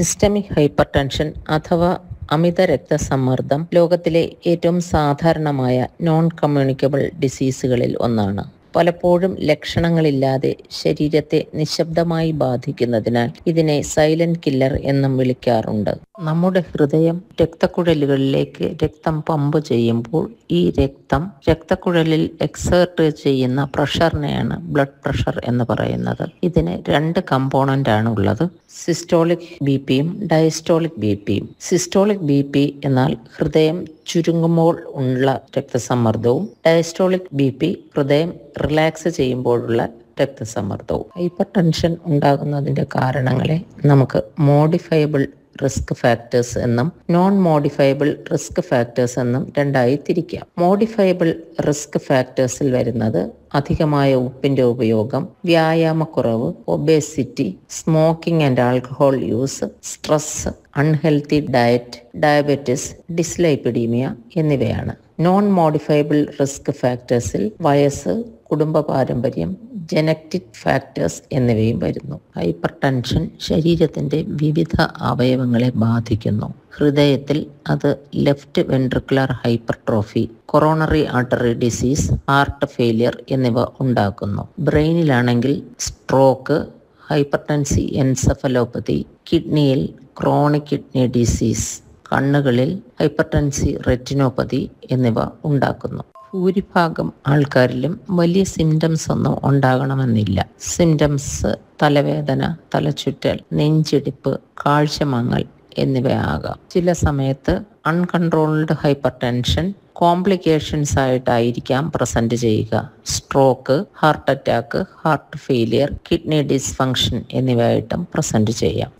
systemic hyper tension അഥവാ അമിത രക്തസമ്മർദ്ദം ലോകത്തിലെ ഏറ്റവും സാധാരണമായ നോൺ കമ്മ്യൂണിക്കബിൾ ഡിസീസുകളിൽ ഒന്നാണ് പലപ്പോഴും ലക്ഷണങ്ങളില്ലാതെ ശരീരത്തെ നിശബ്ദമായി ബാധിക്കുന്നതിനാൽ ഇതിനെ സൈലന്റ് കില്ലർ എന്നും വിളിക്കാറുണ്ട് നമ്മുടെ ഹൃദയം രക്തക്കുഴലുകളിലേക്ക് രക്തം പമ്പ് ചെയ്യുമ്പോൾ ഈ രക്തം രക്തക്കുഴലിൽ എക്സേർട്ട് ചെയ്യുന്ന പ്രഷറിനെയാണ് ബ്ലഡ് പ്രഷർ എന്ന് പറയുന്നത് ഇതിന് രണ്ട് കമ്പോണന്റ് ആണ് ഉള്ളത് സിസ്റ്റോളിക് ബി പിയും ഡയസ്റ്റോളിക് ബി പിയും സിസ്റ്റോളിക് ബി പി എന്നാൽ ഹൃദയം ചുരുങ്ങുമ്പോൾ ഉള്ള രക്തസമ്മർദ്ദവും ഡയസ്റ്റോളിക് ബി പി ഹൃദയം റിലാക്സ് ചെയ്യുമ്പോഴുള്ള രക്തസമ്മർദ്ദവും ഹൈപ്പർ ടെൻഷൻ ഉണ്ടാകുന്നതിന്റെ കാരണങ്ങളെ നമുക്ക് മോഡിഫയബിൾ റിസ്ക് ഫാക്ടേഴ്സ് എന്നും നോൺ മോഡിഫയബിൾ റിസ്ക് ഫാക്ടേഴ്സ് എന്നും രണ്ടായി തിരിക്കാം മോഡിഫയബിൾ റിസ്ക് ഫാക്ടേഴ്സിൽ വരുന്നത് അധികമായ ഉപ്പിന്റെ ഉപയോഗം വ്യായാമക്കുറവ് obesity smoking and alcohol use stress unhealthy diet diabetes dyslipidemia എന്നിവയാണ് നോൺ മോഡിഫയബിൾ റിസ്ക് ഫാക്ടേഴ്സിൽ വയസ്സ് കുടുംബ പാരമ്പര്യം ജനറ്റിക് ഫാക്ടേഴ്സ് എന്നിവയും വരുന്നു ഹൈപ്പർ ടെൻഷൻ ശരീരത്തിന്റെ വിവിധ അവയവങ്ങളെ ബാധിക്കുന്നു ഹൃദയത്തിൽ അത് left ventricular hypertrophy coronary artery disease heart failure എന്നിവ ഉണ്ടാക്കുന്നു ബ്രെയിനിലാണെങ്കിൽ സ്ട്രോക്ക് ഹൈപ്പർടെൻസി എൻസഫലോപ്പതി കിഡ്നിയിൽ ക്രോണിക് കിഡ്നി ഡിസീസ് കണ്ണുകളിൽ ഹൈപ്പർടെൻസി റെറ്റിനോപ്പതി എന്നിവ ഉണ്ടാക്കുന്നു ഭൂരിഭാഗം ആൾക്കാരിലും വലിയ സിംറ്റംസ് ഒന്നും ഉണ്ടാകണമെന്നില്ല സിംറ്റംസ് തലവേദന തലചുറ്റൽ നെഞ്ചിടിപ്പ് കാഴ്ചമങ്ങൽ എന്നിവയാകാം ചില സമയത്ത് അൺകൺട്രോൾഡ് ഹൈപ്പർ ടെൻഷൻ കോംപ്ലിക്കേഷൻസ് ആയിട്ടായിരിക്കാം പ്രസന്റ് ചെയ്യുക stroke heart attack heart failure kidney dysfunction എന്നിവയായിട്ടും പ്രസന്റ് ചെയ്യാം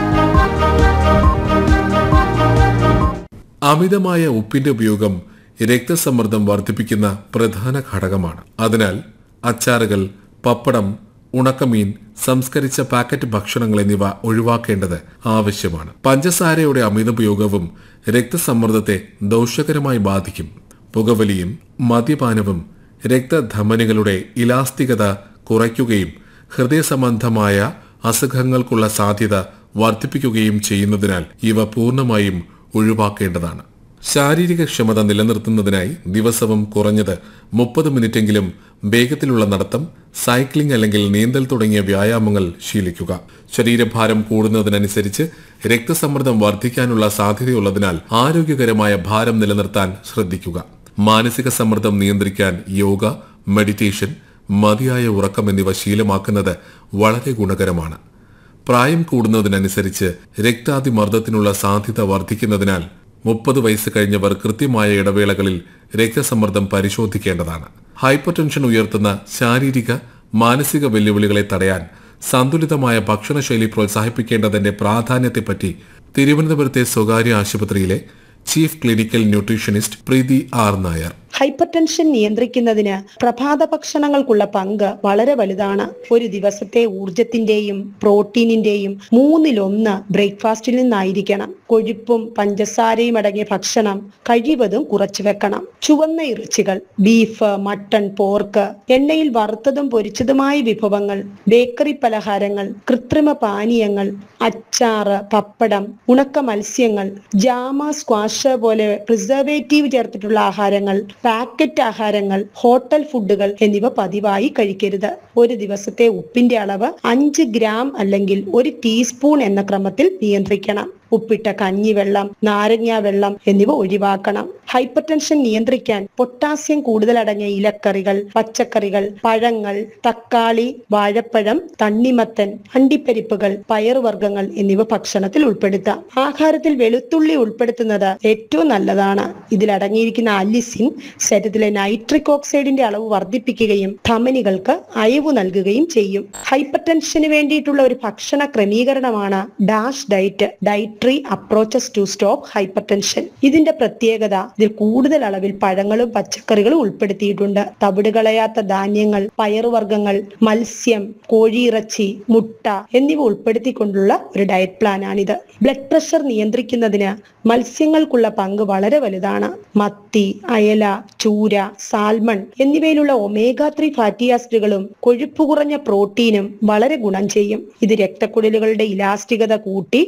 അമിതമായ ഉപ്പിന്റെ ഉപയോഗം രക്തസമ്മർദ്ദം വർദ്ധിപ്പിക്കുന്ന പ്രധാന ഘടകമാണ് അതിനാൽ അച്ചാറുകൾ പപ്പടം ഉണക്കമീൻ സംസ്കരിച്ച പാക്കറ്റ് ഭക്ഷണങ്ങൾ എന്നിവ ഒഴിവാക്കേണ്ടത് ആവശ്യമാണ് പഞ്ചസാരയുടെ അമിതോപയോഗവും രക്തസമ്മർദ്ദത്തെ ദോഷകരമായി ബാധിക്കും പുകവലിയും മദ്യപാനവും രക്തധമനികളുടെ ഇലാസ്തികത കുറയ്ക്കുകയും ഹൃദയ സംബന്ധമായ അസുഖങ്ങൾക്കുള്ള സാധ്യത വർദ്ധിപ്പിക്കുകയും ചെയ്യുന്നതിനാൽ ഇവ പൂർണ്ണമായും ഒഴിവാക്കേണ്ടതാണ് ശാരീരിക ക്ഷമത നിലനിർത്തുന്നതിനായി ദിവസവും കുറഞ്ഞത് മുപ്പത് മിനിറ്റെങ്കിലും വേഗത്തിലുള്ള നടത്തം സൈക്ലിംഗ് അല്ലെങ്കിൽ നീന്തൽ തുടങ്ങിയ വ്യായാമങ്ങൾ ശീലിക്കുക ശരീരഭാരം കൂടുന്നതിനനുസരിച്ച് രക്തസമ്മർദ്ദം വർദ്ധിക്കാനുള്ള സാധ്യതയുള്ളതിനാൽ ആരോഗ്യകരമായ ഭാരം നിലനിർത്താൻ ശ്രദ്ധിക്കുക മാനസിക സമ്മർദ്ദം നിയന്ത്രിക്കാൻ യോഗ മെഡിറ്റേഷൻ മതിയായ ഉറക്കം എന്നിവ ശീലമാക്കുന്നത് വളരെ ഗുണകരമാണ് പ്രായം കൂടുന്നതിനനുസരിച്ച് രക്താതിമർദ്ദത്തിനുള്ള സാധ്യത വർദ്ധിക്കുന്നതിനാൽ മുപ്പത് വയസ്സ് കഴിഞ്ഞവർ കൃത്യമായ ഇടവേളകളിൽ രക്തസമ്മർദ്ദം പരിശോധിക്കേണ്ടതാണ് ഹൈപ്പർ ടെൻഷൻ ഉയർത്തുന്ന ശാരീരിക മാനസിക വെല്ലുവിളികളെ തടയാൻ സന്തുലിതമായ ഭക്ഷണശൈലി പ്രോത്സാഹിപ്പിക്കേണ്ടതിന്റെ പ്രാധാന്യത്തെപ്പറ്റി തിരുവനന്തപുരത്തെ സ്വകാര്യ ആശുപത്രിയിലെ chief clinical nutritionist Preethi R Nair hypertension നിയന്ത്രിക്കുന്നതിന് പ്രഭാത ഭക്ഷണങ്ങൾക്കുള്ള പങ്ക് വളരെ വലുതാണ് ഒരു ദിവസത്തെ ഊർജത്തിന്റെയും പ്രോട്ടീനിന്റെയും മൂന്നിലൊന്ന് ബ്രേക്ക്ഫാസ്റ്റിൽ നിന്നായിരിക്കണം കൊഴുപ്പും പഞ്ചസാരയും അടങ്ങിയ ഭക്ഷണം കഴിവതും കുറച്ചു വെക്കണം ചുവന്ന ഇറച്ചികൾ ബീഫ് മട്ടൺ പോർക്ക് എണ്ണയിൽ വറുത്തതും പൊരിച്ചതുമായ വിഭവങ്ങൾ ബേക്കറി പലഹാരങ്ങൾ കൃത്രിമ പാനീയങ്ങൾ അച്ചാറ് പപ്പടം ഉണക്ക മത്സ്യങ്ങൾ ജാമ സ്ക്വാഷ് പോലെ പ്രിസർവേറ്റീവ് ചേർത്തിട്ടുള്ള ആഹാരങ്ങൾ പാക്കറ്റ് ആഹാരങ്ങൾ ഹോട്ടൽ ഫുഡുകൾ എന്നിവ പതിവായി കഴിക്കരുത് ഒരു ദിവസത്തെ ഉപ്പിന്റെ അളവ് അഞ്ച് ഗ്രാം അല്ലെങ്കിൽ ഒരു ടീസ്പൂൺ എന്ന ക്രമത്തിൽ നിയന്ത്രിക്കണം ഉപ്പിട്ട കഞ്ഞിവെള്ളം നാരങ്ങ വെള്ളം എന്നിവ ഒഴിവാക്കണം ഹൈപ്പർ ടെൻഷൻ നിയന്ത്രിക്കാൻ പൊട്ടാസ്യം കൂടുതലടങ്ങിയ ഇലക്കറികൾ പച്ചക്കറികൾ പഴങ്ങൾ തക്കാളി വാഴപ്പഴം തണ്ണിമത്തൻ അണ്ടിപ്പരിപ്പുകൾ പയറുവർഗ്ഗങ്ങൾ എന്നിവ ഭക്ഷണത്തിൽ ഉൾപ്പെടുത്താം ആഹാരത്തിൽ വെളുത്തുള്ളി ഉൾപ്പെടുത്തുന്നത് ഏറ്റവും നല്ലതാണ് ഇതിലടങ്ങിയിരിക്കുന്ന അലിസിൻ ശരീരത്തിലെ നൈട്രിക് ഓക്സൈഡിന്റെ അളവ് വർദ്ധിപ്പിക്കുകയും ധമനികൾക്ക് അയവ് നൽകുകയും ചെയ്യും ഹൈപ്പർ ടെൻഷന് വേണ്ടിയിട്ടുള്ള ഒരു ഭക്ഷണ ക്രമീകരണമാണ് DASH diet dietary approaches to stop hypertension ഇതിന്റെ പ്രത്യേകത ഇതിൽ കൂടുതൽ അളവിൽ പഴങ്ങളും പച്ചക്കറികളും ഉൾപ്പെടുത്തിയിട്ടുണ്ട് തവിട് കളയാത്ത ധാന്യങ്ങൾ പയറുവർഗ്ഗങ്ങൾ മത്സ്യം കോഴിയിറച്ചി മുട്ട എന്നിവ ഉൾപ്പെടുത്തിക്കൊണ്ടുള്ള ഒരു ഡയറ്റ് പ്ലാനാണിത് ബ്ലഡ് പ്രഷർ നിയന്ത്രിക്കുന്നതിന് മത്സ്യങ്ങൾക്കുള്ള പങ്ക് വളരെ വലുതാണ് മത്തി അയല ചൂര സാൽമൺ എന്നിവയിലുള്ള ഒമേഗ ത്രീ ഫാറ്റി ആസിഡുകളും കൊഴുപ്പ് കുറഞ്ഞ പ്രോട്ടീനും വളരെ ഗുണം ചെയ്യും ഇത് രക്തക്കുഴലുകളുടെ ഇലാസ്റ്റികത കൂട്ടി